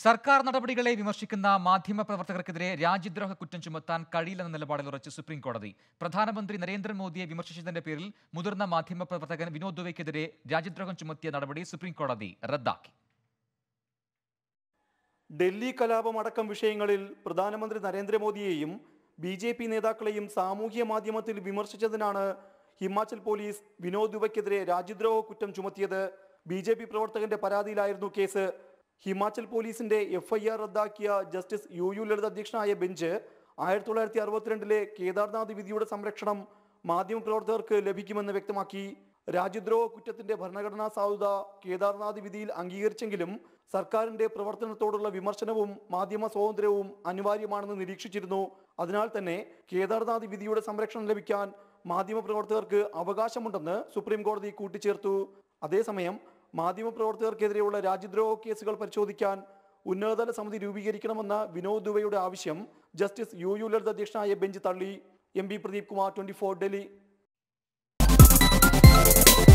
സർക്കാർ നടപടികളെ വിമർശിക്കുന്ന മാധ്യമപ്രവർത്തകർക്കെതിരെ രാജ്യദ്രോഹ കുറ്റം ചുമത്താൻ കഴിയില്ലെന്ന നിലപാടിൽ ഉറച്ച് സുപ്രീം കോടതി പ്രധാനമന്ത്രി നരേന്ദ്രമോദിയെ വിമർശിച്ചതിന്റെ പേരിൽ മുതിർന്ന മാധ്യമപ്രവർത്തകൻ വിനോദ് ദുബൈക്കെതിരെ രാജ്യദ്രോഹം ചുമത്തിയ നടപടി സുപ്രീം കോടതി റദ്ദാക്കി ഡൽഹി കലാപം അടക്കം വിഷയങ്ങളിൽ പ്രധാനമന്ത്രി നരേന്ദ്രമോദിയെയും ബി ജെ പി നേതാക്കളെയും സാമൂഹ്യ മാധ്യമത്തിൽ വിമർശിച്ചതിനാണ് ഹിമാചൽ പോലീസ് വിനോദ് ദുബയ്ക്കെതിരെ രാജ്യദ്രോഹ കുറ്റം ചുമത്തിയത് ബി ജെ പി പ്രവർത്തകന്റെ പരാതിയിലായിരുന്നു കേസ് ഹിമാചൽ പോലീസിന്റെ എഫ് ഐ ആർ റദ്ദാക്കിയ ജസ്റ്റിസ് യു യു ലളിത് അധ്യക്ഷനായ ബെഞ്ച് ആയിരത്തി തൊള്ളായിരത്തി അറുപത്തിരണ്ടിലെ കേദാർനാഥ് വിധിയുടെ സംരക്ഷണം മാധ്യമപ്രവർത്തകർക്ക് ലഭിക്കുമെന്ന് വ്യക്തമാക്കി രാജ്യദ്രോഹ കുറ്റത്തിന്റെ ഭരണഘടനാ സാധുത കേദാർനാഥ് വിധിയിൽ അംഗീകരിച്ചെങ്കിലും സർക്കാരിന്റെ പ്രവർത്തനത്തോടുള്ള വിമർശനവും മാധ്യമ സ്വാതന്ത്ര്യവും അനിവാര്യമാണെന്ന് നിരീക്ഷിച്ചിരുന്നു അതിനാൽ തന്നെ കേദാർനാഥ് വിധിയുടെ സംരക്ഷണം ലഭിക്കാൻ മാധ്യമപ്രവർത്തകർക്ക് അവകാശമുണ്ടെന്ന് സുപ്രീം കോടതി കൂട്ടിച്ചേർത്തു അതേസമയം മാധ്യമപ്രവർത്തകർക്കെതിരെയുള്ള രാജ്യദ്രോഹ കേസുകൾ പരിശോധിക്കാൻ ഉന്നതതല സമിതി രൂപീകരിക്കണമെന്ന വിനോദ് ദുബൈയുടെ ആവശ്യം ജസ്റ്റിസ് യു യു ലളിത് അധ്യക്ഷനായ ബെഞ്ച് തള്ളി M P Pradeep Kumar twenty Delhi